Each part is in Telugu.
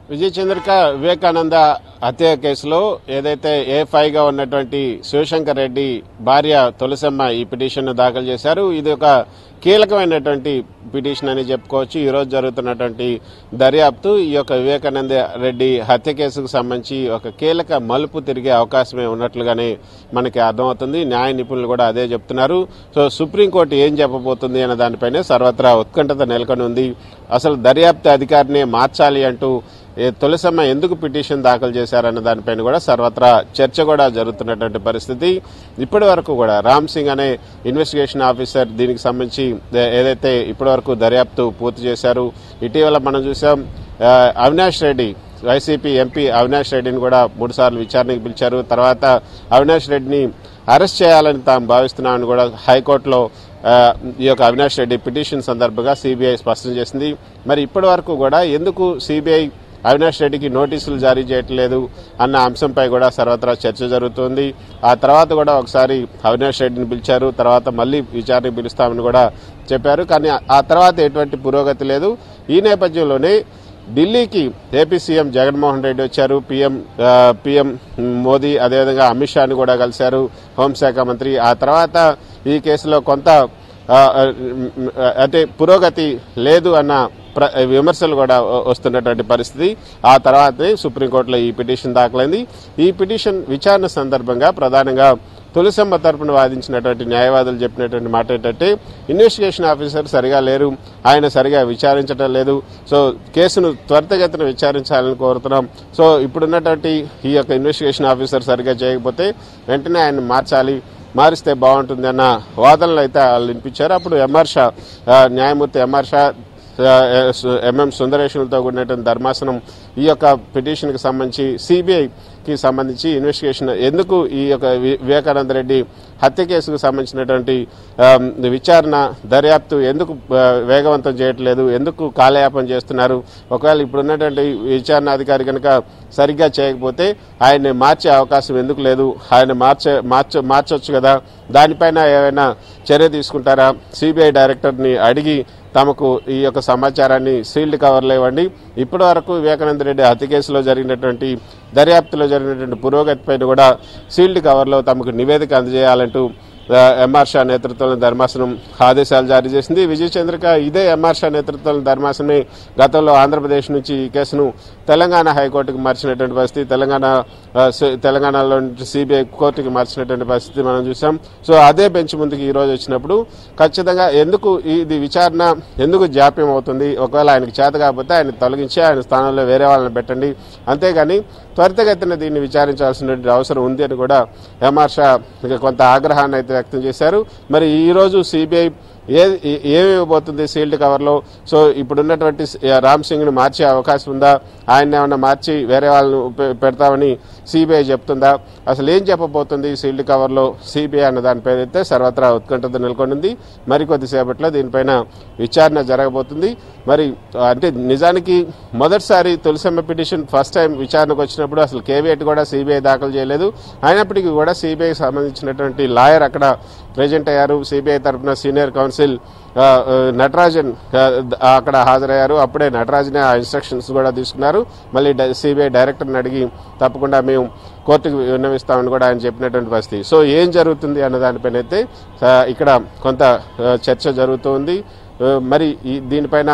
విజయ చంద్రిక వివేకానంద హత్య కేసులో ఏదైతే ఏ ఫైవ్ గా ఉన్నటువంటి శివశంకర్ రెడ్డి భార్య తులసమ్మ ఈ పిటిషన్ దాఖలు చేశారు ఇది ఒక కీలకమైనటువంటి పిటిషన్ అని చెప్పుకోవచ్చు ఈ రోజు జరుగుతున్నటువంటి దర్యాప్తు ఈ యొక్క వివేకానంద రెడ్డి హత్య కేసుకు సంబంధించి ఒక కీలక మలుపు తిరిగే అవకాశమే ఉన్నట్లుగానే మనకి అర్థమవుతుంది న్యాయ నిపుణులు కూడా అదే చెప్తున్నారు సో సుప్రీంకోర్టు ఏం చెప్పబోతుంది అనే దానిపైనే సర్వత్రా ఉత్కంఠత నెలకొని ఉంది అసలు దర్యాప్తు అధికారిని మార్చాలి అంటూ ఏ తులసమ్మ ఎందుకు పిటిషన్ దాఖలు చేశారన్న దానిపైన కూడా సర్వత్రా చర్చ కూడా జరుగుతున్నటువంటి పరిస్థితి ఇప్పటి వరకు కూడా రామ్ సింగ్ అనే ఇన్వెస్టిగేషన్ ఆఫీసర్ దీనికి సంబంధించి ఏ- ఏదైతే ఇప్పటి వరకు దర్యాప్తు పూర్తి చేశారు ఇటీవల మనం చూసాం ఆ, అవినాష్ రెడ్డి వైసీపీ ఎంపీ అవినాష్ రెడ్డిని కూడా మూడు సార్లు విచారణకు పిలిచారు తర్వాత అవినాష్ రెడ్డిని అరెస్ట్ చేయాలని తాము భావిస్తున్నామని కూడా హైకోర్టులో ఆ, ఈ యొక్క అవినాష్ రెడ్డి పిటిషన్ సందర్భంగా సిబిఐ స్పష్టం చేసింది మరి ఇప్పటి వరకు కూడా ఎందుకు సిబిఐ అవినాష్ రెడ్డికి నోటీసులు జారీ చేయట్లేదు అన్న అంశంపై కూడా సర్వత్రా చర్చ జరుగుతోంది ఆ తర్వాత కూడా ఒకసారి అవినాష్ రెడ్డిని పిలిచారు తర్వాత మళ్ళీ విచారణకు పిలుస్తామని కూడా చెప్పారు కానీ ఆ తర్వాత ఎటువంటి పురోగతి లేదు ఈ నేపథ్యంలోనే ఢిల్లీకి ఏపీ సీఎం జగన్మోహన్ రెడ్డి వచ్చారు పీఎం ఆ, పీఎం మోదీ అదేవిధంగా అమిత్ షాని కూడా కలిశారు హోంశాఖ మంత్రి ఆ తర్వాత ఈ కేసులో కొంత ఆ, ఆ, అంటే పురోగతి లేదు అన్న ప్ర- విమర్శలు కూడా వ- వస్తున్నటువంటి పరిస్థితి ఆ తర్వాతే సుప్రీంకోర్టులో ఈ పిటిషన్ దాఖలైంది ఈ పిటిషన్ విచారణ సందర్భంగా ప్రధానంగా తులసమ్మ తరపున వాదించినటువంటి న్యాయవాదులు చెప్పినటువంటి మాట ఏంటంటే ఇన్వెస్టిగేషన్ ఆఫీసర్ సరిగా లేరు ఆయన సరిగా విచారించడం లేదు సో కేసును త్వరితగతిన విచారించాలని కోరుతున్నాం సో ఇప్పుడున్నటువంటి ఈ యొక్క ఇన్వెస్టిగేషన్ ఆఫీసర్ సరిగా చేయకపోతే వెంటనే ఆయన మార్చాలి మారిస్తే బాగుంటుంది అన్న వాదనలు అయితే వాళ్ళు వినిపించారు అప్పుడు ఎంఆర్ షా ఆ, న్యాయమూర్తి ఎంఆర్ షా ఆ, సు- ఎంఎం సుందరేశ్వరులతో కూడినటువంటి ధర్మాసనం ఈ యొక్క పిటిషన్కి సంబంధించి సిబిఐకి సంబంధించి ఇన్వెస్టిగేషన్ ఎందుకు ఈ యొక్క వి- వివేకానంద రెడ్డి హత్య కేసుకు సంబంధించినటువంటి ఆ, విచారణ దర్యాప్తు ఎందుకు ఆ, వేగవంతం చేయట్లేదు ఎందుకు కాలయాపన చేస్తున్నారు ఒకవేళ ఇప్పుడున్నటువంటి విచారణ అధికారి కనుక సరిగ్గా చేయకపోతే ఆయన్ని మార్చే అవకాశం ఎందుకు లేదు ఆయన మార్చే మార్చ మార్చొచ్చు కదా దానిపైన ఏమైనా చర్య తీసుకుంటారా సిబిఐ డైరెక్టర్ని అడిగి తమకు ఈ యొక్క సమాచారాన్ని సీల్డ్ కవర్లో ఇవ్వండి ఇప్పటి వరకు వివేకానంద రెడ్డి హత్య కేసులో జరిగినటువంటి దర్యాప్తులో జరిగినటువంటి పురోగతిపైన కూడా సీల్డ్ కవర్లో తమకు నివేదిక అందజేయాలంటూ ఆ, ఎంఆర్ షా నేతృత్వంలో ధర్మాసనం ఆదేశాలు జారీ చేసింది విజయ చంద్రిక ఇదే ఎంఆర్ షా నేతృత్వంలో ధర్మాసనమే గతంలో ఆంధ్రప్రదేశ్ నుంచి ఈ కేసును తెలంగాణ హైకోర్టుకు మార్చినటువంటి పరిస్థితి తెలంగాణ ఆ, స- తెలంగాణలో నుంచి సిబిఐ కోర్టుకి మార్చినటువంటి పరిస్థితి మనం చూసాం సో అదే బెంచ్ ముందుకు ఈ రోజు వచ్చినప్పుడు ఖచ్చితంగా ఎందుకు ఇది విచారణ ఎందుకు జాప్యం అవుతుంది ఒకవేళ ఆయనకు చేత కాకపోతే ఆయన తొలగించి ఆయన స్థానంలో వేరే వాళ్ళని పెట్టండి అంతేగాని త్వరితగతిన దీన్ని విచారించాల్సిన అవసరం ఉంది అని కూడా ఎంఆర్ షా ఇక కొంత ఆగ్రహాన్ని అయితే వ్యక్తం చేశారు మరి ఈ రోజు సిబిఐ ఏ ఏ- ఏమి ఇవ్వబోతుంది సీల్డ్ కవర్లో సో ఇప్పుడున్నటువంటి స్- రామ్ సింగ్ను మార్చే అవకాశం ఉందా ఆయన ఏమన్నా మార్చి వేరే వాళ్ళను పె- పెడతామని సిబిఐ చెప్తుందా అసలు ఏం చెప్పబోతుంది సీల్డ్ కవర్లో సిబిఐ అన్న దానిపైన అయితే సర్వత్రా ఉత్కంఠత నెలకొంది మరికొద్దిసేపట్లో దీనిపైన విచారణ జరగబోతుంది మరి అంటే నిజానికి మొదటిసారి తులసమ్మ పిటిషన్ ఫస్ట్ టైం విచారణకు వచ్చినప్పుడు అసలు కేవీఎట్ కూడా సిబిఐ దాఖలు చేయలేదు అయినప్పటికీ కూడా సిబిఐ సంబంధించినటువంటి లాయర్ అక్కడ ప్రజెంట్ అయ్యారు సిబిఐ తరఫున సీనియర్ కౌన్సిల్ ఆ, ఆ, నటరాజన్ ఆ, ద- అక్కడ హాజరయ్యారు అప్పుడే నటరాజనే ఆ ఇన్స్ట్రక్షన్స్ కూడా తీసుకున్నారు మళ్ళీ సిబిఐ డైరెక్టర్ని అడిగి తప్పకుండా మేము కోర్టుకు విన్నవిస్తామని కూడా ఆయన చెప్పినటువంటి పరిస్థితి సో ఏం జరుగుతుంది అన్న దానిపైన అయితే ఆ, ఇక్కడ కొంత ఆ, చర్చ జరుగుతుంది ఆ, మరి ఈ దీనిపైన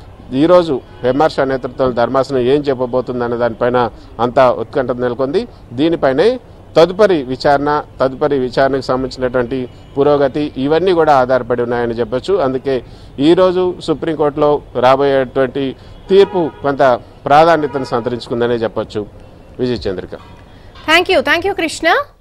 ఈరోజు విమర్శ నేతృత్వం ధర్మాసనం ఏం చెప్పబోతుంది అన్న దానిపైన అంతా ఉత్కంఠ నెలకొంది దీనిపైనే తదుపరి విచారణ తదుపరి విచారణకు సంబంధించినటువంటి పురోగతి ఇవన్నీ కూడా ఆధారపడి ఉన్నాయని చెప్పొచ్చు అందుకే ఈరోజు సుప్రీంకోర్టులో రాబోయేటువంటి తీర్పు కొంత ప్రాధాన్యతను సంతరించుకుందనే చెప్పొచ్చు Vijay Chandrika thank you thank you Krishna